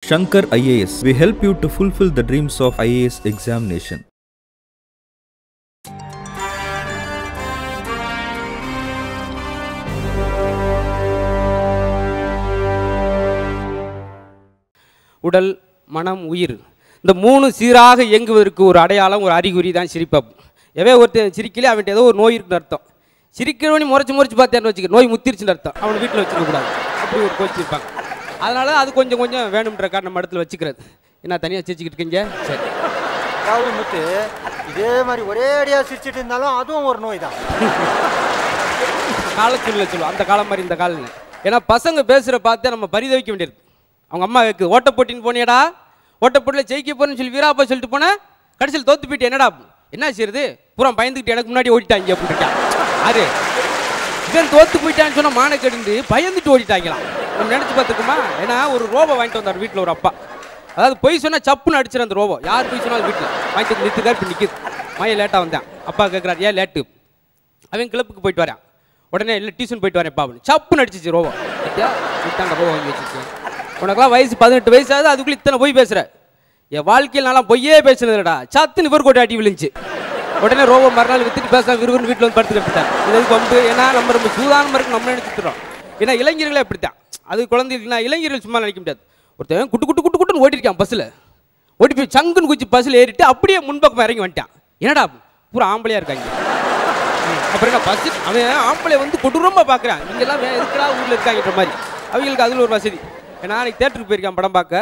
Shankar IAS. We help you to fulfill the dreams of IAS examination. உடல் மனம் உயிர் இந்த மூணு சீராக இயங்குவதற்கு ஒரு அடையாளம் ஒரு அறிகுறி தான் சிரிப்பப் எவே ஒருத்தன் சிரிக்கல அவன்கிட்ட ஏதோ ஒரு நோய் இருக்குன்னு அர்த்தம் சிரிக்கிறவனி முறைச்சு முறைச்சு பார்த்தேன்னு வச்சுக்க நோய் முத்திருச்சுன்னு அர்த்தம் அவனை வீட்டில் வச்சுக்க கூடாது அப்படி ஒரு கோச்சு இருப்பாங்க அதனால அது கொஞ்சம் கொஞ்சம் வேணும்ன்றக்கா நம்ம இடத்துல வச்சுக்கிறது என்ன தனியாக சிரிச்சுக்கிட்டு இருக்கீங்க சரி அதாவது முத்து இதே மாதிரி ஒரே அடியாக சிரிச்சிட்டு இருந்தாலும் அதுவும் ஒரு நோய் தான் காலச்சூழ்நிலை சொல்லுவோம் அந்த காலம் மாதிரி இந்த காலம் ஏன்னா பசங்க பேசுகிற பார்த்து நம்ம பரிதவிக்க வேண்டியது அவங்க அம்மா கேக்கு ஓட்ட போட்டின்னு போனியடா ஓட்ட போட்டியில் ஜெயிக்க போறேன்னு சொல்லி வீராப்பா சொல்லிட்டு போனேன் கடைசியில் தோத்து போயிட்டு என்னடா என்ன செய்யுது பூரா பயந்துக்கிட்டு எனக்கு முன்னாடி ஓடிட்டாங்க அப்படின்ட்டான் ஆறு இவன் தோத்து போயிட்டான்னு சொன்னா மான கெடுந்து பயந்துட்டு ஓடிட்டாங்களாம் நம்ம நினைச்சு பார்த்துக்குமா ஏன்னா ஒரு ரோபோ வாங்கிட்டு வந்தார் வீட்டில் ஒரு அப்பா அதாவது பொய் சொன்னா சப்புன்னு அடிச்சிரு அந்த ரோபோ யார் பொய் சொன்னாலும் வீட்டில் வாங்கிட்டு வந்து நிறுத்துக்கார் இப்போ நிற்கிது மைய லேட்டாக வந்தேன் அப்பா கேட்குறாரு ஏன் லேட்டு அவன் கிளப்புக்கு போயிட்டு வரேன் உடனே இல்லை டியூஷன் போயிட்டு வரேன் பாவன் சப்புன்னு அடிச்சிச்சு ரோபோ பத்தியா விட்டாண்ட ரோபோ வாங்கி வச்சிருக்கேன் உனக்கெல்லாம் வயசு பதினெட்டு வயசு ஆகுது அதுக்குள்ளே இத்தனை போய் பேசுற என் வாழ்க்கையில் நல்லா பொய்யே பேசுனதுடா சத்துன்னு இவர் கோட்டை அடி விழுந்துச்சு உடனே ரோபோ மறுநாள் வித்துட்டு பேச விறுவிறு வீட்டில் வந்து படுத்துட்டு விட்டார் இது பம்பு ஏன்னா நம்ம ரொம்ப சூதானமாக இருக்கு நம்ம நினைச்சுட்டுறோம் ஏன்னா இளைஞர்களே அப்படித்தான் அது குழந்தைகளுக்கு இளைஞர்கள் சும்மா நினைக்க முடியாது ஒருத்தன் குட்டு குட்டு குட்டு குட்டுன்னு ஓட்டிருக்கான் பஸ்ஸில் ஓட்டி போய் சங்குன்னு குச்சி பஸ்ஸில் ஏறிட்டு அப்படியே முன்பக்கம் இறங்கி வந்துட்டான் என்னடா பூரா ஆம்பளையா இருக்காங்க அப்புறம் என்ன பஸ் அவன் ஆம்பளை வந்து கொடூரமாக பார்க்குறான் இங்கெல்லாம் வே எதுக்குடா ஊரில் இருக்காங்கன்ற மாதிரி அவங்களுக்கு அதில் ஒரு வசதி ஏன்னா நாளைக்கு தேட்டருக்கு போயிருக்கான் படம் பார்க்க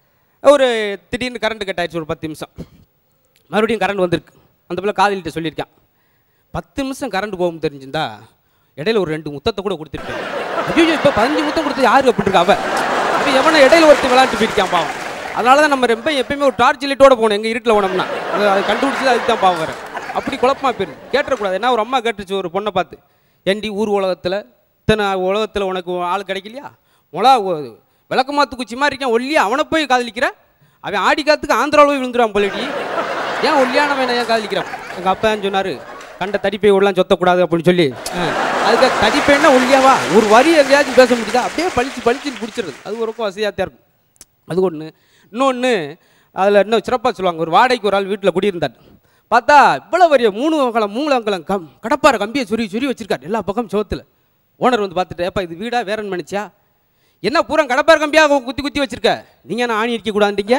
ஒரு திடீர்னு கரண்ட் கட் ஆயிடுச்சு ஒரு பத்து நிமிஷம் மறுபடியும் கரண்ட் வந்திருக்கு அந்த பிள்ளை காதலிட்ட சொல்லியிருக்கான் பத்து நிமிஷம் கரண்ட் போகும் தெரிஞ்சிருந்தா இடையில ஒரு ரெண்டு முத்தத்தை கூட கொடுத்துருப்பேன் ஐயோ இப்போ பதினஞ்சு முத்தம் கொடுத்து யாரு அப்படின்னு இருக்கா அவ அவன் எவனை இடையில ஒருத்தர் விளாண்டு போயிருக்கான் பாவம் அதனால தான் நம்ம ரொம்ப எப்பயுமே ஒரு டார்ச் லைட்டோட போகணும் எங்கள் இருட்டில் போனோம்னா அது அதை கண்டுபிடிச்சது அதுக்கு தான் பாவம் வரேன் அப்படி குழப்பமா போயிருக்கு கேட்டுறக்கூடாது ஏன்னா ஒரு அம்மா கேட்டுச்சு ஒரு பொண்ணை பார்த்து ஏண்டி ஊர் உலகத்தில் இத்தனை உலகத்தில் உனக்கு ஆள் கிடைக்கலையா மொளா விளக்கமாத்து குச்சி மாதிரி இருக்கான் ஒல்லியா அவனை போய் காதலிக்கிற அவன் ஆடி காத்துக்கு ஆந்திராவில் போய் விழுந்துருவான் போலடி ஏன் ஒல்லியானவன் ஏன் காதலிக்கிறான் எங்கள் அப்பா சொன்னார் கண்ட தடிப்பை உள்ளலாம் சொத்தக்கூடாது அப்படின்னு சொல்லி ஆ, அதுக்கு தடிப்பைன்னா ஒல்லியாவா ஒரு வரி எங்கேயாச்சும் பேச முடியுதா அப்படியே பளிச்சு பளிச்சுன்னு பிடிச்சிருது அது ஒரு வசதியாக தான் இருக்கும் அது ஒன்று இன்னொன்று அதில் இன்னும் சிறப்பாக சொல்லுவாங்க ஒரு வாடகைக்கு ஒரு ஆள் வீட்டில் குடியிருந்தார் பார்த்தா இவ்வளோ வரிய மூணு வகலம் மூணு அங்கலம் கம் கடப்பார கம்பியை சொறி சொறி வச்சிருக்காரு எல்லா பக்கம் சோத்தில் ஓனர் வந்து பார்த்துட்டு ஏப்பா இது வீடா வேறன்னு நினச்சியா என்ன பூரா கடப்பார கம்பியாக குத்தி குத்தி வச்சிருக்க நீங்கள் என்ன ஆணி அடிக்க கூடாதுங்க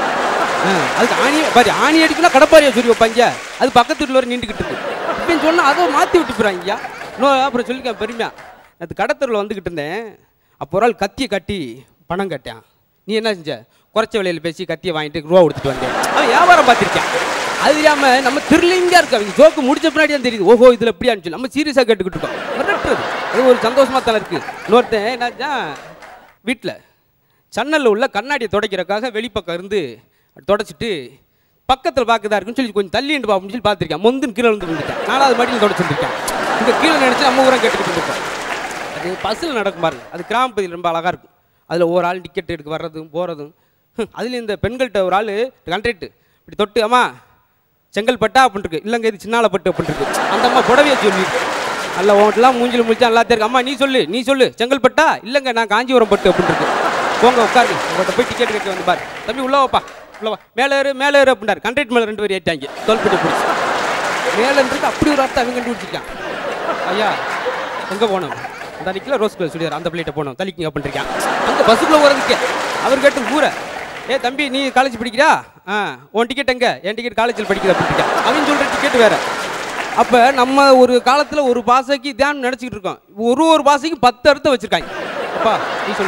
ஆ, அதுக்கு ஆணி பாரு ஆணி அடிக்கணும் கடப்பாரியா சொல்லி வைப்பாங்க அது பக்கத்து வீட்டில் வரை நின்றுக்கிட்டு இருக்கு இப்படின்னு சொன்னால் அதை மாற்றி விட்டு போகிறாங்க இன்னும் அப்புறம் சொல்லிக்க பெருமையா நேற்று கடத்தரில் வந்துக்கிட்டு இருந்தேன் அப்போ ஒரு ஆள் கத்தியை கட்டி பணம் கட்டான் நீ என்ன செஞ்ச குறைச்ச விலையில் பேசி கத்தியை வாங்கிட்டு ரூபா கொடுத்துட்டு வந்தேன் அவன் வியாபாரம் பார்த்துருக்கேன் அது இல்லாம நம்ம திருலிங்கா இருக்கு அவங்க ஜோக்கு முடிச்ச பின்னாடி தான் தெரியுது ஓஹோ இதுல எப்படி சொல்லி நம்ம சீரியஸாக கேட்டுக்கிட்டு இருக்கோம் மிரட்டுறது அது ஒரு சந்தோஷமா தான் இருக்கு இன்னொருத்தன் என்னாச்சா வீட்டில் சன்னலில் உள்ள கண்ணாடியை துடைக்கிறதுக்காக வெளிப்பக்கம் இருந்து தொடச்சிட்டு பக்கத்தில் பார்க்கதா இருக்குன்னு சொல்லி கொஞ்சம் தள்ளிண்டு பார்ப்போம்னு சொல்லி பார்த்துருக்கேன் முந்துன்னு கீழே வந்து வந்துட்டேன் நாலாவது மாடியில் தொடச்சிருக்கேன் இங்கே கீழே நினச்சி நம்ம ஊரம் கேட்டுக்கிட்டு இருக்கோம் அது பஸ்ஸில் நடக்கும் பாருங்க அது கிராம பகுதியில் ரொம்ப அழகாக இருக்கும் அதில் ஒரு ஆள் டிக்கெட் எடுக்க வர்றதும் போகிறதும் அதுலேயும் இந்த பெண்கள்கிட்ட ஒரு ஆள் கண்ட்ரேட்டு இப்படி தொட்டு அம்மா செங்கல்பட்டா அப்படின்னு இருக்கு இல்லைங்க இது சின்னாலப்பட்டு அப்படின்னு இருக்கு அந்த அம்மா புடவையை சொல்லி அல்ல உன்ட்டெல்லாம் மூஞ்சில் முடிச்சா நல்லா இருக்கு அம்மா நீ சொல்லு நீ சொல்லு செங்கல்பட்டா இல்லைங்க நான் காஞ்சிபுரம் பட்டு அப்படின்னு இருக்கு போங்க உட்காரு உங்கள்கிட்ட போய் டிக்கெட் கட்டி வந்து பாரு தம்பி உள்ள வாப்பா உள்ள வா மேலே ஏறு மேலே ஏறு அப்படின்னாரு கண்ட்ரேட் மேலே ரெண்டு பேர் ஏറ്റാங்க தோல்பட்டி பிடிச்சி மேலன்றது அப்படி ஒரு அர்த்தம் அவங்க கண்டுபிடிச்சிருக்கான் ஐயா எங்கே போனோம் அந்த அன்னைக்குல ரோஸ் கலர் சுடிதார் அந்த பிள்ளைகிட்ட போனோம் தலிக்கிங்க அப்படின்றிருக்கான் அந்த பஸ்ஸுக்குள்ளே போகிறதுக்கு அவர் கேட்டு ஊரை ஏ தம்பி நீ காலேஜ் படிக்கிறா ஆ உன் டிக்கெட் எங்க என் டிக்கெட் காலேஜில் படிக்கிற அப்படின்றிருக்கான் அவன் சொல்கிற டிக்கெட் வேற அப்போ நம்ம ஒரு காலத்தில் ஒரு பாஷைக்கு தியானம் நினச்சிக்கிட்டு இருக்கோம் ஒரு ஒரு பாஷைக்கும் பத்து அர்த்தம் வச்சுருக்காங்க அப்பா நீ சொல்லு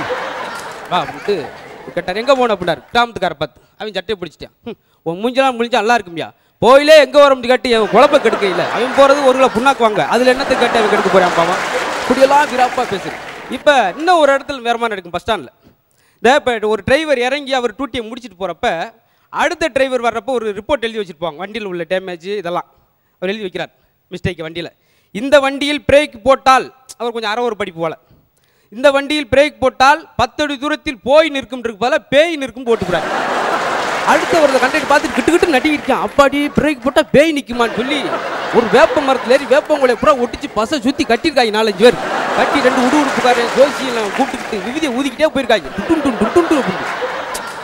வா அப்படின்ட்டு கேட்டார் எங்கே போன அப்படின்னாரு கிராமத்துக்கார பார்த்து அவன் சட்டையை பிடிச்சிட்டான் "ஹம், உன் மூஞ்செல்லாம் முடிஞ்சா நல்லா இருக்கும்பியா போயிலே எங்கே வர முடியும் கேட்டு என் குழப்ப கெடுக்க இல்லை அவன் போகிறது ஒரு கிலோ புண்ணாக்கு வாங்க அதில் என்னத்தை கேட்டு அவன் கெடுக்க போகிறான் பாவன் இப்படியெல்லாம் விராப்பா பேசுது இப்போ இன்னும் ஒரு இடத்துல வேறமா நடக்கும் பஸ் ஸ்டாண்டில் இந்த இப்போ ஒரு டிரைவர் இறங்கி அவர் டூட்டியை முடிச்சிட்டு போகிறப்ப அடுத்த டிரைவர் வர்றப்போ ஒரு ரிப்போர்ட் எழுதி வச்சிருப்பாங்க வண்டியில் உள்ள டேமேஜ் இதெல்லாம் அவர் எழுதி வைக்கிறார் மிஸ்டேக் வண்டியில் இந்த வண்டியில் பிரேக் போட்டால் அவர் கொஞ்சம் அரை ஒரு படிப்பு போல இந்த வண்டியில் பிரேக் போட்டால் பத்தடி தூரத்தில் போய் நிற்கும் இருக்கு போல பேய் நிற்கும் போட்டுக்கிறார் அடுத்த ஒரு கண்டக்டர் பார்த்து கிட்டு கிட்டு நட்டிக்கிட்டான் அப்பாடி பிரேக் போட்டா பேய் நிக்குமான்னு சொல்லி ஒரு வேப்ப மரத்துல ஏறி வேப்பங்களை பூரா ஒட்டிச்சு பசை சுத்தி கட்டியிருக்காங்க நாலஞ்சு பேர் கட்டி ரெண்டு உடு உடுப்புக்காரன் ஜோசியெல்லாம் கூப்பிட்டுக்கிட்டு விவிதியை ஊதிக்கிட்டே போயிருக்காங்க டுட்டும் டும் டுட்டும் டும் அப்படின்னு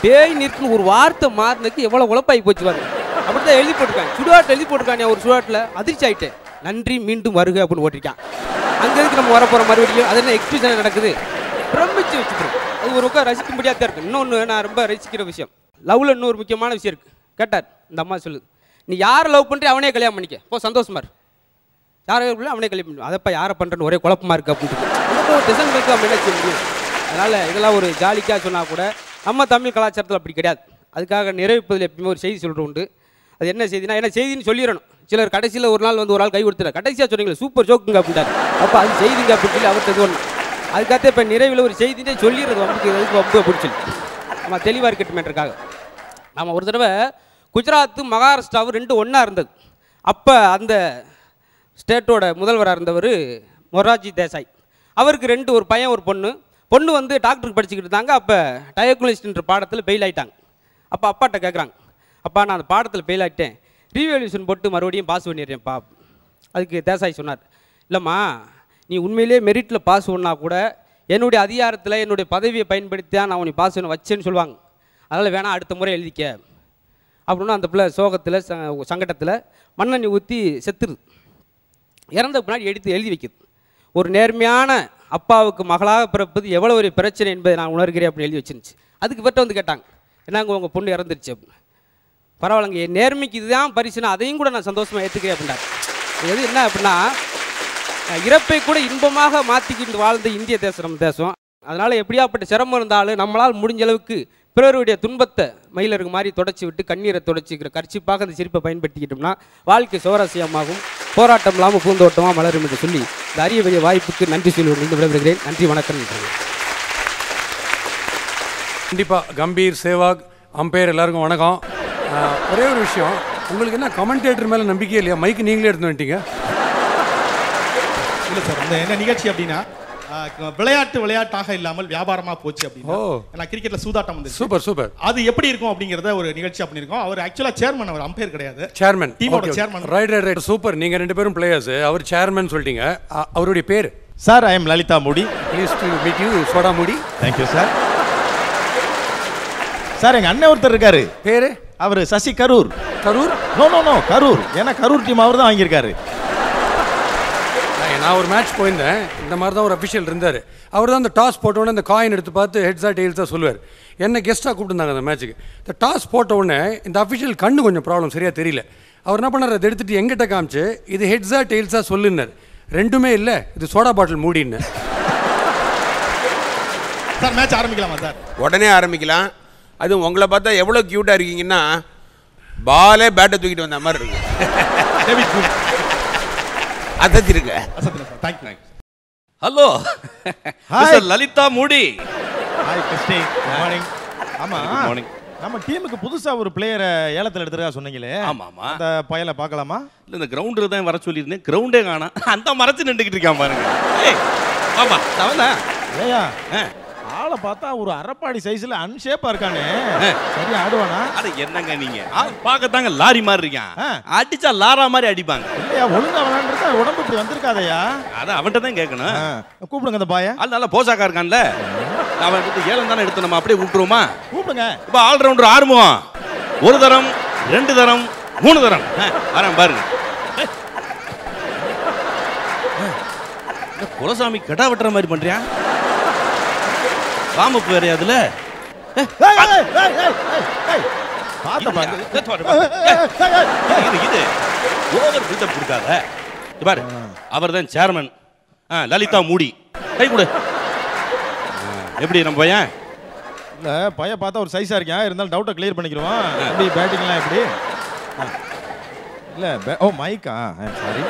பேய் நிற்கும் ஒரு வார்த்தை மாறினதுக்கு எவ்வளோ உழப்பாகி போச்சு பாருங்க அப்படி தான் எழுதி போட்டிருக்காங்க சுடுகாட்டில் எழுதி போட்டிருக்காங்க ஒரு சுடுகாட்டில் அதிர்ச்சி ஆயிட்டேன் நன்றி மீண்டும் வருக அப்படின்னு ஓட்டிருக்கான் அங்கே இருக்கு நம்ம வரப்போகிற மறுபடியும் அது என்ன எக்ஸ்பிரஷன் நடக்குது பிரமிச்சு வச்சுக்கிறோம் அது ஒரு பக்கம் ரசிக்கும்படியாக தான் இருக்கு இன்னொன்று நான் ரொம்ப ரசிக்கிற விஷயம் லவ்ல இன்னொரு முக்கியமான விஷயம் இருக்கு கேட்டார் இந்த அம்மா சொல்லுது நீ யாரை லவ் பண்ணுறி அவனே கல்யாணம் பண்ணிக்க போ சந்தோஷமா இரு யாரை இல்லை அவனே கல்யாணம் பண்ணி அதப்பா யாரை பண்ணுறேன்னு ஒரே குழப்பமா இருக்கு அப்படின்ட்டு அதுக்கு ஒரு டிசைன் மேற்கு நம்ம என்ன செய்ய முடியும் அதனால் இதெல்லாம் ஒரு ஜாலிக்காக சொன்னால் கூட நம்ம தமிழ் கலாச்சாரத்தில் அப்படி கிடையாது அதுக்காக நிறைவேற்பதில் எப்பயுமே ஒரு செய்தி சொல்கிற உண்டு அது என்ன செய்தினா என்ன செய்தின்னு சொல்லிடணும் சிலர் கடைசியில் ஒரு நாள் வந்து ஒரு ஆள் கை கொடுத்துறாரு கடைசியாக சொன்னீங்களே சூப்பர் ஜோக்குங்க அப்படின்ட்டார் அப்போ அது செய்திங்க அப்படின்னு சொல்லி அவர்கிட்ட இது ஒன்று அதுக்காக இப்போ நிறைவில் ஒரு செய்தினே சொல்லிடுறது வம்புக்கு எதுக்கு வம்பு அப்படின்னு சொல்லி நம்ம தெளிவாக இருக்கட்டுமேன்றக்காக நம்ம ஒரு தடவை குஜராத்து மகாராஷ்டிராவும் ரெண்டும் ஒன்றா இருந்தது அப்போ அந்த ஸ்டேட்டோட முதல்வராக இருந்தவர் மொரார்ஜி தேசாய் அவருக்கு ரெண்டு ஒரு பையன் ஒரு பொண்ணு பொண்ணு வந்து டாக்டருக்கு படிச்சுக்கிட்டு இருந்தாங்க அப்போ டயகுலிஸ்ட்ன்ற பாடத்தில் ஃபெயில் ஆயிட்டாங்க அப்போ அப்பாட்ட கேட்குறாங்க அப்பா நான் அந்த பாடத்தில் ஃபெயில் ஆகிட்டேன் ரீவேல்யூஷன் போட்டு மறுபடியும் பாஸ் பண்ணிடுறேன்ப்பா அதுக்கு தேசாய் சொன்னார் இல்லைம்மா நீ உண்மையிலேயே மெரிட்டில் பாஸ் பண்ணா கூட என்னுடைய அதிகாரத்தில் என்னுடைய பதவியை பயன்படுத்தி தான் நான் உன்னை பாஸ் பண்ண வச்சேன்னு சொல்லுவாங்க அதனால் வேணாம் அடுத்த முறை எழுதிக்க அப்படின்னு அந்த பிள்ளை சோகத்தில் சங்கடத்தில் மண்ணெண்ணி ஊற்றி செத்துருது இறந்த பின்னாடி எடுத்து எழுதி வைக்குது ஒரு நேர்மையான அப்பாவுக்கு மகளாக பிறப்பது எவ்வளோ ஒரு பிரச்சனை என்பதை நான் உணர்கிறேன் அப்படின்னு எழுதி வச்சிருந்துச்சு அதுக்கு பிறகு வந்து கேட்டாங்க என்னங்க உங்கள் பொண்ணு இறந்துருச்சு அப்படின்னு பரவாயில்லைங்க என் நேர்மைக்கு இதுதான் பரிசுனா அதையும் கூட நான் சந்தோஷமாக ஏற்றுக்கிறேன் அப்படின்றார் இது என்ன அப்படின்னா அஹ், இறப்பை கூட இன்பமாக மாற்றிக்கிட்டு வாழ்ந்த இந்திய தேசம் நம்ம தேசம் அதனால் எப்படியாப்பட்ட சிரமம் இருந்தாலும் நம்மளால் முடிஞ்ச அளவுக்கு பிறருடைய துன்பத்தை மயிலருக்கு மாதிரி தொடச்சி விட்டு கண்ணீரை தொடச்சிக்கிற கர்ச்சிப்பாக அந்த சிரிப்பை பயன்படுத்திக்கிட்டோம்னா வாழ்க்கை சுவாரஸ்யமாகும் போராட்டம் இல்லாமல் பூந்தோட்டமாக மலரும் என்று சொல்லி இந்த அரிய பெரிய வாய்ப்புக்கு நன்றி சொல்லி கொண்டு விடைபெறுகிறேன் நன்றி வணக்கம் நன்றி கண்டிப்பாக கம்பீர் சேவாக் அம்பையர் எல்லாருக்கும் வணக்கம் ஆஹ், ஒரே ஒரு விஷயம் உங்களுக்கு என்ன கமெண்டேட்டர் மேலே நம்பிக்கை இல்லையா மைக்கு நீங்களே எடுத்து வந்துட்டீங்க இல்ல சார் அந்த என்ன நிகழ்ச்சி அப்படின்னா ஆ, விளையாட்டு விளையாட்டாக இல்லாமல் வியாபாரமா போச்சு அப்படின்னா ஓ. நான் கிரிக்கெட்ல சூதாட்டம் வந்து சூப்பர் சூப்பர் அது எப்படி இருக்கும் அப்படிங்கறத ஒரு நிகழ்ச்சியா பண்ணிருக்கோம் அவர் ஆக்சுவலா சேர்மன் அவர் அம்பையர் கிடையாது சேர்மன் டீமோட chairman right right right super நீங்கள் ரெண்டு பேரும் பிளேயர்ஸ் அவர் சேர்மன் சொல்லிட்டீங்க அ- அவருடைய பேர் sir I am Lalitha Moodi please to meet you soda முடி தேங்க்யூ சார் சார் எங்க அண்ணன் ஒருத்தர் இருக்காரு பேர் அவர் Sasi Karur Karur no no no Karur ஏன்னா கரூர் டீம் அவர் தான் வாங்கியிருக்காரு நான் நான் ஒரு மேட்ச் போயிருந்தேன் இந்த மாதிரி தான் ஒரு அஃபிஷியல் இருந்தார் அவர் தான் அந்த டாஸ் போட்டோடனே அந்த காயின் எடுத்து பார்த்து ஹெட்ஸா டெயில்ஸாக சொல்லுவார் என்ன கெஸ்ட்டாக கூப்பிட்டுருந்தாங்க அந்த மேட்ச்சுக்கு இந்த டாஸ் போட்ட உடனே இந்த அஃபிஷியல் கண்ணு கொஞ்சம் ப்ராப்ளம் சரியாக தெரியல அவர் என்ன பண்ணார் அதை எடுத்துட்டு எங்கிட்ட காமிச்சு இது ஹெட்ஸா டெயில்ஸாக சொல்லுன்னார் ரெண்டுமே இல்லை இது சோடா பாட்டில் மூடின்னு சார் மேட்ச் ஆரம்பிக்கலாமா சார் உடனே ஆரம்பிக்கலாம் அதுவும் உங்களை பார்த்தா எவ்வளோ க்யூட்டாக இருக்கீங்கன்னா பாலே பேட்டை தூக்கிட்டு வந்த மாதிரி இருக்கு டேவிட் பூம் அதத்திருக்க அசத்தின sir thank you hello mister Lalitha Moodi hi Christy good morning ஆமா Good morning. நம்ம டீமுக்கு புதுசா ஒரு பிளேயரை ஏலத்துல எடுத்துருக்கா சொன்னீங்களே ஆமா, ஆமா. அந்த பயலை பார்க்கலாமா இல்ல இந்த கிரவுண்டில் தான் வர சொல்லியிருந்தேன் கிரவுண்டே காணோம் அந்த மறைச்சு நின்றுக்கிட்டு இருக்கான் பாருங்க ஏய், ஆமா அவன் தான் ஏயா ஆளை பார்த்தா ஒரு அரப்பாடி சைஸ்ல அன்ஷேப்பா இருக்கானே சரியா ஆடுவானா அது என்னங்க நீங்க ஆ, பார்க்கத்தாங்க லாரி மாதிரி இருக்கான் ஆ. அடிச்சா லாரா மாதிரி அடிப்பாங்க இல்லையா ஒழுங்கா விளாண்டுருக்கா உடம்பு இப்படி வந்திருக்காதயா அதை அவன்கிட்ட தான் கேட்கணும் ஆ, கூப்பிடுங்க அந்த பாய அது நல்லா போசாக்கா இருக்கான்ல அவன் எடுத்து ஏலம் தானே எடுத்து நம்ம அப்படியே விட்டுருவோமா கூப்பிடுங்க இப்போ ஆல்ரவுண்டர் ஆறுமுகம் ஒரு தரம் ரெண்டு தரம் மூணு தரம் ஆ, வரேன் பாருங்க என்ன குலசாமி கெடா வெட்டுற மாதிரி பண்றியா ராமப்பு வேற அதுல ஏய், ஏய், ஏய், ஏய், ஏய், ஏய், பார்த்த பார்த்து இது இது ஓவர் பில்டப் கொடுக்காத இங்க பாரு அவர் தான் சேர்மன் ஆ லலிதா மூடி கை கொடு ஆ, எப்படி நம்ம பையன் இல்ல பையன் பார்த்தா ஒரு சைஸா இருக்கான் இருந்தாலும் டவுட்டை கிளியர் பண்ணிக்கிறோம் எப்படி பேட்டிங்லாம் எப்படி ஆ. இல்ல பே- ஓ மைக்கா சாரி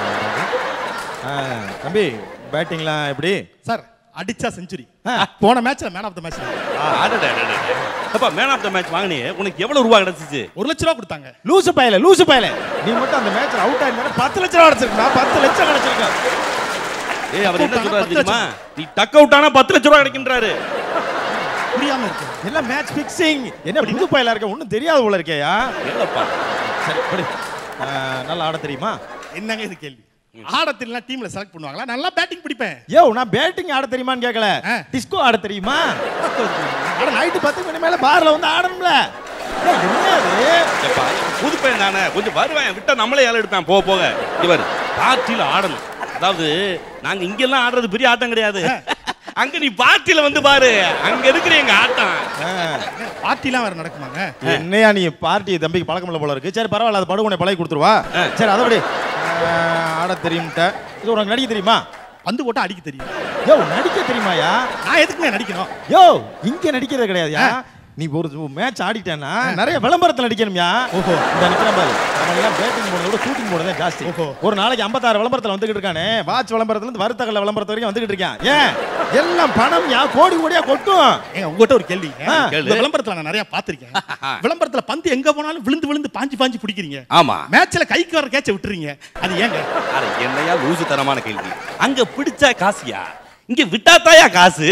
தம்பி பேட்டிங்லாம் எப்படி சார் அடிச்சா செஞ்சுரி ஆ. போன மேட்ச்ல மேன் ஆஃப் த மேட்ச் அடடே, அடடே. அப்பா மேன் ஆஃப் த மேட்ச் வாங்கினியே உனக்கு எவ்வளவு ரூபா கிடைச்சிச்சு ஒரு லட்ச ரூபா கொடுத்தாங்க லூசு பயல லூசு பயல நீ மட்டும் அந்த மேட்ச்ல அவுட் ஆயிருந்தா பத்து லட்சம் ரூபா அடிச்சிருக்கா பத்து லட்சம் கிடைச்சிருக்கேன் ஏய் அவர் என்ன Out ஆனா சொல்றாரு பத்து தெரியுமா நீ டக் அவுட் ஆனா பத்து லட்ச ரூபா கிடைக்கின்றாரு புரியாம இருக்கு எல்லாம் மேட்ச் ஃபிக்ஸிங் என்ன புது பயலா இருக்க ஒன்றும் தெரியாது போல இருக்கேயா இல்லப்பா சரி படி ஆ, நல்லா ஆட தெரியுமா என்னங்க இது கேள்வி ஆட தெரியல டீம்ல செலக்ட் பண்ணுவாங்களா நல்லா பேட்டிங் பிடிப்பேன் யோ நான் பேட்டிங் ஆட தெரியுமான்னு கேட்கல ஆ. டிஸ்கோ ஆட தெரியுமா ஆட நைட்டு பத்து மணி மேல பார்ல வந்து ஆடணும்ல ஏய், என்ன அது? ஏப்பா, புது பையன் தானே கொஞ்சம் வருவேன் விட்டா நம்மளே ஏழை எடுப்பேன் போக போக இவர் பார்ட்டியில் ஆடணும் அதாவது நாங்க இங்கெல்லாம் ஆடுறது பெரிய ஆட்டம் கிடையாது அங்க நீ பார்ட்டியில வந்து பாரு அங்க இருக்கிற எங்க ஆட்டம் பார்ட்டிலாம் வேற நடக்குமாங்க என்னையா நீ பார்ட்டி தம்பிக்கு பழக்கம் இல்ல போல இருக்கு சரி பரவாயில்ல அது படுகொனை பழகி கொடுத்துருவா சரி அதபடி ஆட தெரியும்ட்ட இது உனக்கு நடிக்க தெரியுமா பந்து போட்டா அடிக்க தெரியும் யோ நடிக்க தெரியுமாயா நான் எதுக்குங்க நடிக்கணும் யோ இங்க நடிக்கிறது கிடையாதுயா நீ ஒரு மேட்ச் ஆடிட்டேன்னா நிறைய விளம்பரத்துல நடிக்கணும்யா ஓஹோ இந்த நிக்கிறேன் பாரு அவன் எல்லாம் பேட்டிங் போனதை விட ஷூட்டிங் போனதே ஜாஸ்தி ஓஹோ. ஒரு நாளைக்கு 56 விளம்பரத்துல வந்துகிட்டு இருக்கானே வாட்ச் விளம்பரத்துல இருந்து வருத்தகல்ல விளம்பரத்து வரைக்கும் வந்துகிட்டு இருக்கான் ஏன் எல்லாம் பணம் யா கோடி கோடியா கொட்டும் ஏங்க உங்ககிட்ட ஒரு கேள்வி ஆ. இந்த விளம்பரத்துல நான் நிறைய பாத்திருக்கேன் விளம்பரத்துல பந்து எங்க போனாலும் விழுந்து விழுந்து பாஞ்சு பாஞ்சு பிடிக்கிறீங்க ஆமா மேட்ச்ல கைக்கு வர கேட்ச விட்டுறீங்க அது ஏங்க அட என்னையா லூசு தரமான கேள்வி அங்க பிடிச்சா காசுயா இங்க விட்டாத்தாயா காசு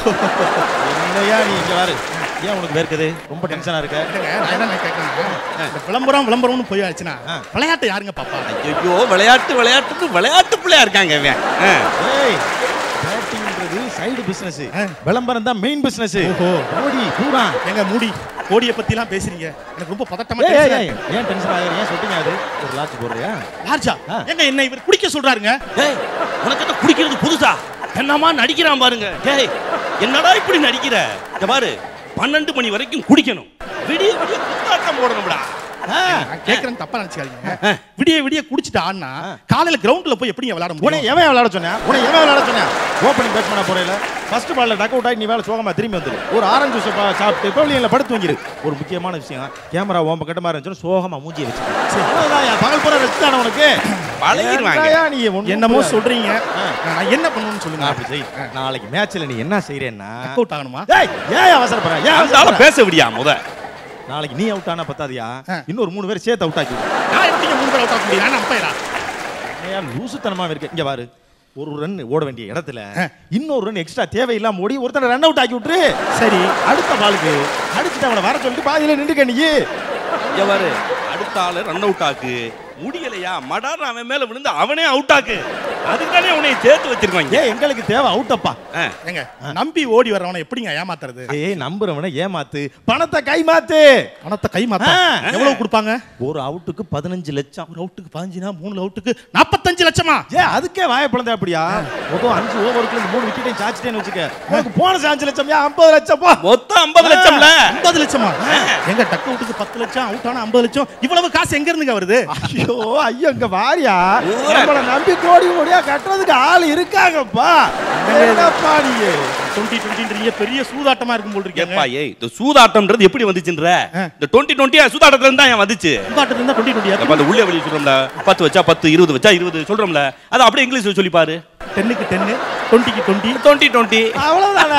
என்னையா நீ இங்க பாரு ஏன் உனக்கு வேர்க்குது ரொம்ப டென்ஷனா இருக்க இல்லைங்க, நான் என்ன கேட்கறேன் இந்த விளம்பரம் விளம்பரம்னு போய் ஆச்சுன்னா விளையாட்டை யாருங்க பாப்பா ஐயோ விளையாட்டு விளையாட்டுன்னு விளையாட்டு பிள்ளையா இருக்காங்க இவன் ஆ. ஏய் பேட்டிங்ன்றது சைடு பிசினஸ் விளம்பரம் தான் மெயின் பிசினஸ் ஓஹோ ஓடி பூரா எங்க மூடி கோடியை பத்தி எல்லாம் பேசுறீங்க எனக்கு ரொம்ப பதட்டமா ஏய், ஏய், tension ஆ ஏய், இருக்கு. ஏன் டென்ஷன் ஆகுற ஏன் சொல்றீங்க அது ஒரு லாட்ச் போடுறியா லார்ஜா ஆ. எங்க என்ன இவர் குடிக்க சொல்றாருங்க ஏய் உனக்கு என்ன குடிக்கிறது புதுசா என்னமா நடிக்கிறான் பாருங்க ஏய் என்னடா இப்படி நடிக்கிற இங்க பாரு பன்னெண்டு மணி வரைக்கும் குடிக்கணும் விடிய விடிய குத்தாட்டம் போடணும்டா நான் கேட்கறேன் தப்பா நினைச்சுக்காதீங்க விடிய விடிய குடிச்சிட்டு ஆடினா காலையில கிரவுண்ட்ல போய் எப்படிங்க விளையாட உன்னை முடியும் எவன் விளையாட சொன்னேன் உன்னை எவன் விளையாட சொன்னேன் ஓப்பனிங் பேட்ஸ்மேனா போறேல ஃபர்ஸ்ட் பால்ல டக் அவுட் ஆகி நீ வேலை சோகமா திரும்பி வந்துரு ஒரு ஆரஞ்சு ஜூஸ் சாப்பிட்டு பவுலியன்ல படுத்து தூங்கிரு ஒரு முக்கியமான விஷயம் கேமரா ஓம்ப கட்ட மாதிரி இருந்துச்சுன்னா சோகமா மூஞ்சி வச்சு அவ்வளவுதான் என் பகல் பூரா ரெஸ்ட் தானே உனக்கு பழகிடுவாங்க ஏன்டா நீ ஒண்ணும் என்னமோ புரியல. சொல்றீங்க நான் என்ன பண்ணணும்னு சொல்லுங்க நான் அப்படி செய் நாளைக்கு மேட்ச்ல நீ என்ன செய்யறேன்னா அவுட் ஆகணுமா ஏய் ஏன் அவசரப்படுற ஏன் அந்த ஆளை அவசரப்படுற? பேச விடியா முத நாளைக்கு நீ அவுட் ஆனா பத்தாதியா ஆ. இன்னொரு மூணு பேர் சேர்த்து அவுட் ஆக்கி விடு. நான் எப்படிங்க மூணு பேர் அவுட் ஆக முடியும் நான் அம்பையரா ஏன் லூசுத்தனமா இருக்கு இங்க பாரு ஒரு ரன் ஓட வேண்டிய இடத்துல இன்னொரு ரன் எக்ஸ்ட்ரா தேவையில்லாம ஓடி ஒருத்தனை ரன் அவுட் ஆக்கி விட்டுரு சரி அடுத்த பாலுக்கு அடிச்சுட்டு அவனை வர சொல்லிட்டு பாதியில நின்றுக்க நீ இங்க பாரு அடுத்த ஆளு ரன் அவுட் ஆக்கு முடியலையா மடார் அவன் மேல விழுந்து அவனே அவுட் ஆக்கு அதுக்கானே உன்னை சேர்த்து வச்சிருக்காங்க ஏன் எங்களுக்கு தேவை அவுட்டப்பா ஏங்க நம்பி ஓடி வர்றவனை எப்படிங்க ஏமாத்துறது ஏய் நம்புறவனை ஏமாத்து பணத்தை கை மாத்து பணத்தை கை மாத்த ஆ. எவ்வளவு கொடுப்பாங்க ஒரு அவுட்டுக்கு பதினஞ்சு லட்சம் ஒரு அவுட்டுக்கு பதினஞ்சுனா மூணு அவுட்டுக்கு நாற்பத்தஞ்சு லட்சமா ஏ அதுக்கே வாய பிளந்த அப்படியா மொத்தம் அஞ்சு ஓவருக்கு இந்த மூணு விக்கெட்டையும் சாச்சிட்டேன்னு வச்சுக்க உனக்கு போனஸ் அஞ்சு லட்சம் ஏன் ஐம்பது லட்சம் போ மொத்தம் ஐம்பது லட்சம்ல ஐம்பது லட்சமா எங்க டக்கு அவுட்டுக்கு பத்து லட்சம் அவுட் ஆனா ஐம்பது லட்சம் இவ்வளவு காசு எங்க இருந்துங்க வருது ஐயோ ஐயோ இங்க வாரியா நம்மள நம்பி கோடி கோடியா கட்டுறதுக்கு ஆள் இருக்காங்கப்பா என்னப்பா நீங்க டுவெண்ட்டி டுவெண்ட்டின்றீங்க பெரிய சூதாட்டமா இருக்கும் போல் ஏப்பா இருக்கீங்க ஏய் இந்த சூதாட்டம்ன்றது எப்படி வந்துச்சுன்ற இந்த டுவெண்ட்டி டுவெண்ட்டி சூதாட்டத்துல இருந்தா ஏன் வந்துச்சு சூதாட்டத்துல இருந்தா டுவெண்ட்டி அப்ப டுவெண்ட்டி அந்த உள்ளே வெளியே சொல்றோம்ல பத்து வச்சா பத்து இருபது வச்சா இருபது சொல்றோம்ல அது அப்படியே இங்கிலீஷ்ல சொல்லி பாரு டென்னுக்கு டென்னு டுவெண்ட்டிக்கு டுவெண்ட்டி டுவெண்ட்டி டுவெண்ட்டி அவ்வளவுதானே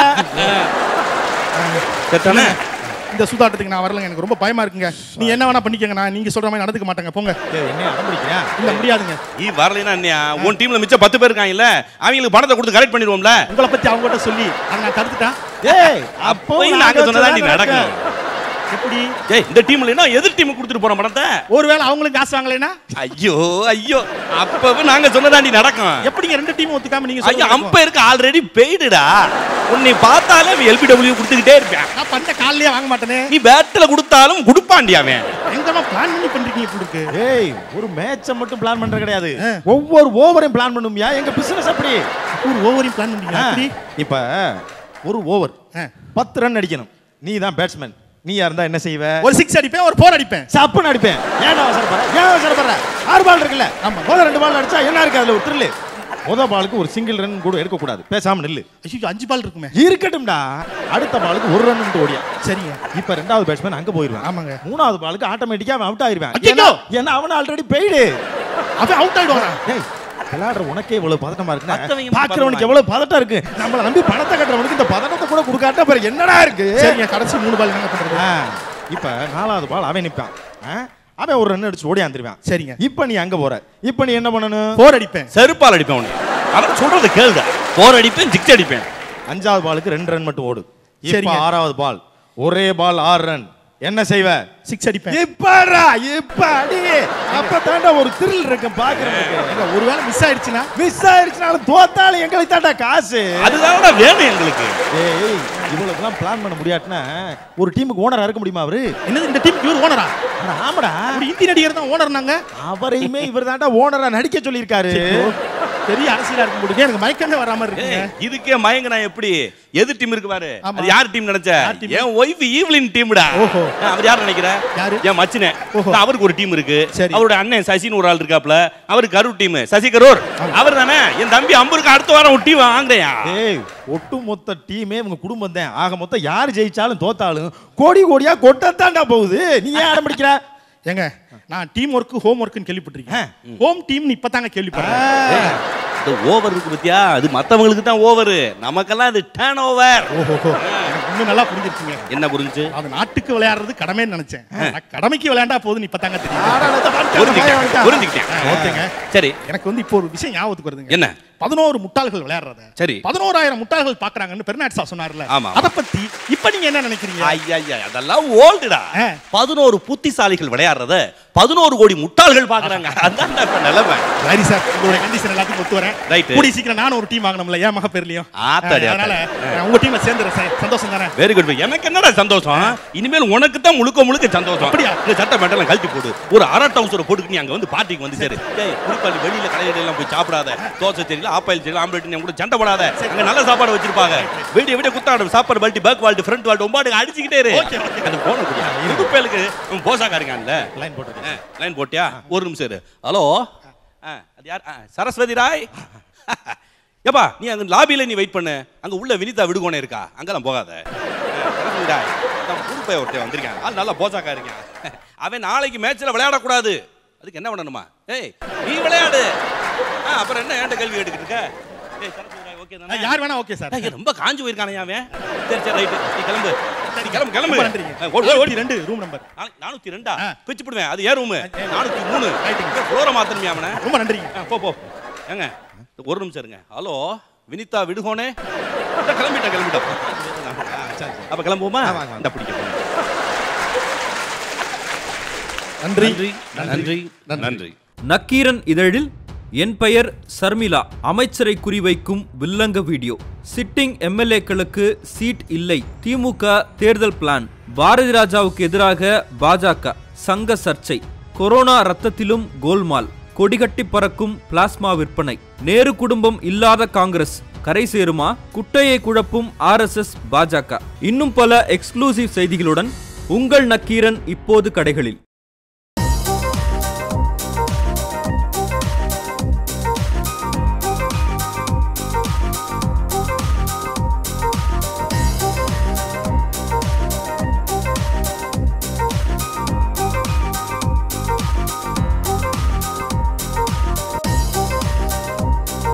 சரிதானே இந்த சூதாட்டத்துக்கு நான் வரலங்க எனக்கு ரொம்ப பயமா இருக்குங்க நீ என்ன வேணா பண்ணிக்கங்க நான் நீங்க சொல்ற மாதிரி நடந்துக்க மாட்டேங்க போங்க ஏய், என்ன அடம்பிடிக்கிறேன் இல்ல முடியாதுங்க நீ வரலைன்னா என்னையா உன் டீம்ல மிச்சம் பத்து பேர் இருக்காங்கல்ல அவங்களுக்கு பணத்தை கொடுத்து கரெக்ட் பண்ணிடுவோம்ல உங்களை பத்தி அவங்ககிட்ட சொல்லி அதை நான் தடுத்துட்டேன் ஏய் அப்போ அப்பயும் நாங்க சொன்னதாண்டி நடக்கும் எப்படி ஏய் இந்த டீம்ல என்ன எதிர் டீம் கொடுத்துட்டு போற பணத்தை ஒருவேளை அவங்களும் காசு வாங்கலைன்னா ஐயோ ஐயோ அப்பவே நாங்க சொன்னதாண்டி நடக்கும் எப்படிங்க ரெண்டு டீம் ஒத்துக்காம நீங்க ஐயோ சொல்லுங்க அம்பையருக்கு ஆல்ரெடி பெய்டுடா உன்னை பார்த்தாலே எல்பிடபிள்யூ கொடுத்துக்கிட்டே இருப்பேன் நான் பண்ண காலையிலே வாங்க மாட்டேனே நீ பேட்டில் கொடுத்தாலும் கொடுப்பாண்டி அவன் எங்கம்மா பிளான் பண்ணி பண்றீங்க கொடுக்கு ஏய் ஒரு மேட்சை மட்டும் பிளான் பண்றது கிடையாது ஒவ்வொரு ஓவரையும் பிளான் பண்ணுமியா எங்க பிசினஸ் அப்படி ஒரு ஓவரையும் பிளான் பண்றீங்க அப்படி இப்ப ஒரு ஓவர் ஆ. பத்து ரன் அடிக்கணும் நீ தான் பேட்ஸ்மேன் நீயா இருந்தா என்ன செய்வ ஒரு சிக்ஸ் அடிப்பேன் ஒரு போர் அடிப்பேன் சப்புன்னு அடிப்பேன் ஏன் அவசரப்படுற ஏன் அவசரப்படுற ஆறு பால் இருக்குல்ல ஆமா முதல் ரெண்டு பால் அடிச்சா என்ன இருக்கு அதுல ஒரு த்ரில்லு முத பாலுக்கு ஒரு சிங்கிள் ரன் கூட எடுக்க கூடாது பேசாம நில்லு ஐயோ அஞ்சு பால் இருக்குமே இருக்கட்டும்டா அடுத்த பாலுக்கு ஒரு ரன் ஓடியா சரிங்க இப்ப ரெண்டாவது பேட்ஸ்மேன் அங்க போயிருவான் ஆமாங்க. மூணாவது பாலுக்கு ஆட்டோமேட்டிக்கா அவன் அவுட் ஆயிருவான் ஐயோ! ஏன்னா ஏன்னா அவன் ஆல்ரெடி பெய்டு அவன் அவுட் ஆயிடுவானா ஏய் விளையாடுற உனக்கே இவ்வளவு பதட்டமா மத்தவங்க இருக்கு மட்டும் பாக்குறவனுக்கு பதட்டமா எவ்வளவு பதட்டம் இருக்கு நம்மள நம்பி பணத்தை கட்டுறவனுக்கு இந்த பதட்டத்தை கூட கொடுக்காட்ட பிறகு என்னடா இருக்கு சரிங்க கடைசி மூணு பால் என்ன பண்றது ஆ, இப்ப நாலாவது பால் அவன் நிப்பான் ஆ, அவன் ஒரு ரன் அடிச்சு ஓடியாந்துருவான் சரிங்க இப்ப நீ அங்க போற இப்ப நீ என்ன பண்ணணும் போர் அடிப்பேன் செருப்பால் அடிப்பேன் அவனை அவன் சொல்றது கேளுடா போர் அடிப்பேன் சிக்ஸ் அடிப்பேன் அஞ்சாவது பாலுக்கு ரெண்டு ரன் மட்டும் ஓடு இப்ப சரிங்க. ஆறாவது பால் ஒரே பால் ஆறு ரன் என்ன செய்வ சிக்ஸ் அடிப்பேன் இப்படா இப்ப அடி அப்ப தாண்டா ஒரு த்ரில் இருக்கு பாக்குறதுக்கு ஏங்க, ஒருவேளை மிஸ் ஆயிடுச்சுன்னா மிஸ் ஆயிடுச்சுனாலும் தோத்தாலும் எங்களுக்கு தாண்டா காசு அதுதான் வேணும் எங்களுக்கு ஏய் இவ்வளவுலாம் பிளான் பண்ண முடியாட்டுனா ஒரு டீமுக்கு ஓனரா இருக்க முடியுமா அவரு என்னது இந்த டீமுக்கு இவர் ஓனரா அட, ஆமாடா ஒரு இந்தி நடிகர் தான் ஓனர் நாங்க அவரையுமே இவர் தாண்டா ஓனரா நடிக்க சொல்லியிருக்காரு பெரிய அரசியலா இருக்கும் போது எனக்கு மயக்கமே வராம இருக்குங்க ஏய், இதுக்கே மயங்கினா எப்படி எது டீம் இருக்கு பாரு ஆமா. அது யார் டீம் நினைச்ச யார் team? என் ஒய்ஃப் ஈவ்லின் டீம்டா ஓஹோ. அவர் யார் நினைக்கிற யாரு? என் மச்சினே ஓஹோ. அவருக்கு ஒரு டீம் இருக்கு சரி. அவரோட அண்ணன் சசின்னு ஒரு ஆள் இருக்காப்ல அவருக்கு கரூர் டீம் சசி கரூர் அவர் தானே என் தம்பி அம்பருக்கு அடுத்த வாரம் ஒரு டீம் வாங்குறியா ஏய் ஒட்டு மொத்த டீமே உங்க குடும்பம் தான் ஆக மொத்தம் யார் ஜெயிச்சாலும் தோத்தாலும் கோடி கோடியா கொட்டத்தாண்டா போகுது நீ ஏன் ஆட முடிக்கிற ஏங்க நான் டீம் ஒர்க் ஹோம் ஒர்க்னு கேள்விப்பட்டிருக்கேன் ஹோம் டீம் இப்பதாங்க கேள்விப்படுறேன் இந்த ஓவர் இருக்கு பத்தியா அது மத்தவங்களுக்கு தான் ஓவர் நமக்கெல்லாம் அது டேர்ன் ஓவர் ஓஹோ எனக்கு இன்னும் நல்லா புரிஞ்சிருச்சுங்க என்ன புரிஞ்சு அது நாட்டுக்கு விளையாடுறது கடமைன்னு நினைச்சேன் நான் கடமைக்கு விளையாண்டா போதும் இப்பதாங்க தெரியும் ஆடா, ஆடா, வந்துட்டான், புரிஞ்சுக்கிட்டேன் வந்துட்டான். புரிஞ்சுக்கிட்டேன் ஓகேங்க சரி எனக்கு வந்து இப்போ ஒரு விஷயம் ஞாபகத்துக்கு வருதுங்க என்ன பதினோரு முட்டாள்கள் விளையாடுறத சரி. பதினோராயிரம் முட்டாள்கள் பாக்குறாங்கன்னு பெருநாட் சார் சொன்னார்ல ஆமா. அத பத்தி இப்ப நீங்க என்ன நினைக்கிறீங்க ஐயா அதெல்லாம் ஓல்டுடா ஆ. பதினோரு புத்திசாலிகள் விளையாடுறத பதினோரு கோடி முட்டாள்கள் பாக்குறாங்க அதான் இப்ப நிலைமை சரி சார் உங்களுடைய கண்டிஷன் எல்லாத்தையும் ஒத்து வரேன் Right. கூடி சீக்கிரம் நானும் ஒரு டீம் வாங்கணும்ல ஏன் மக பேர்லயும் ஆத்தாடி, அதனால ஆத்தாடி. நான் உங்க டீம்ல சேர்ந்துறேன் சார் சந்தோஷம் தானே வெரி குட் எனக்கு என்னடா சந்தோஷம் இனிமேல் உனக்கு தான் முழுக்க முழுக்க சந்தோஷம் அப்படியா? இந்த சட்டை மெட்டெல்லாம் கழட்டி போடு ஒரு அரை டவுசரை போட்டுக்கு நீ அங்க வந்து பார்ட்டிக்கு வந்து சரி டேய் குறிப்பா நீ வெளியில கடையில போய் சாப்பிடாத தோசை தெரியல ஆப்பாயில் தெரியல ஆம்லெட் நீ கூட சண்டை போடாத அங்க நல்ல சாப்பாடு வச்சிருப்பாங்க வீடிய வீடிய குத்தாடு சாப்பாடு பல்ட்டி பேக் வால்ட்டு ஃப்ரண்ட் வால்ட்டு ஒம்பாடு அடிச்சுக்கிட்டே இரு Okay, okay. அந்த போன குடியா இடுப்பேலுக்கு போசாக்கா இருக்கான்ல லைன் போட்டுருக்கேன் லைன் போட்டியா ஒரு நிமிஷம் இரு ஹலோ ஆ, அது யார் ஆ, சரஸ்வதி ராய் ஏப்பா நீ அங்க லாபியில நீ வெயிட் பண்ணு அங்க உள்ள வினிதா விடுகோனே இருக்கா அங்கெல்லாம் போகாத ஆ, சரஸ்வதி ராய் நான் புது பையன் ஒருத்தன் வந்திருக்கேன் ஆள் நல்லா போசாக்கா இருக்கேன் அவன் நாளைக்கு மேட்ச்ல விளையாடக்கூடாது அதுக்கு என்ன பண்ணணுமா ஏய் நீ விளையாடு ஆ, அப்புறம் என்ன ஏன்ட்ட கேள்வி கேட்டுக்கிட்டு இருக்க ஏய் சரஸ்வதி ராய் ஓகே தானே யார் வேணா ஓகே சார் ஏய், ரொம்ப காஞ்சு போயிருக்கானே அவன் சரி சரி ரைட்டு நீ கிளம்பு நீ கிளம்பு கிளம்பு ரொம்ப நன்றிங்க. ஆ, ஓடு, ஓடு, ஓடு. ரெண்டு ரூம் நம்பர் நானூ- நானூத்தி ரெண்டா ஆ. பிச்சு போடுவேன் அது ஏன் ரூமு நானூத்தி மூணு ஃப்ளோரை மாத்தணுமே அவனை ரொம்ப நன்றிங்க ஆ, போ போ ஏங்க ஒரு நிமிஷம் இருங்க ஹலோ வினிதா விடுகோனே இந்த கிளம்பிட்டேன் கிளம்பிட்டோம் அப்ப கிளம்புவோமா இந்த பிடிக்க நன்றி நன்றி நன்றி நக்கீரன் இதழில் என் பெயர் சர்மிளா அமைச்சரை குறிவைக்கும் வில்லங்க வீடியோ சிட்டிங் எம்எல்ஏக்களுக்கு சீட் இல்லை திமுக தேர்தல் பிளான் பாரதி ராஜாவுக்கு எதிராக பாஜக சங்க சர்ச்சை கொரோனா ரத்தத்திலும் கோல்மால் கொடிகட்டி பறக்கும் பிளாஸ்மா விற்பனை நேரு குடும்பம் இல்லாத காங்கிரஸ் கரை சேருமா குட்டையை குழப்பும் ஆர்எஸ்எஸ் பாஜக இன்னும் பல எக்ஸ்க்ளூசிவ் செய்திகளுடன் உங்கள் நக்கீரன் இப்போது கடைகளில்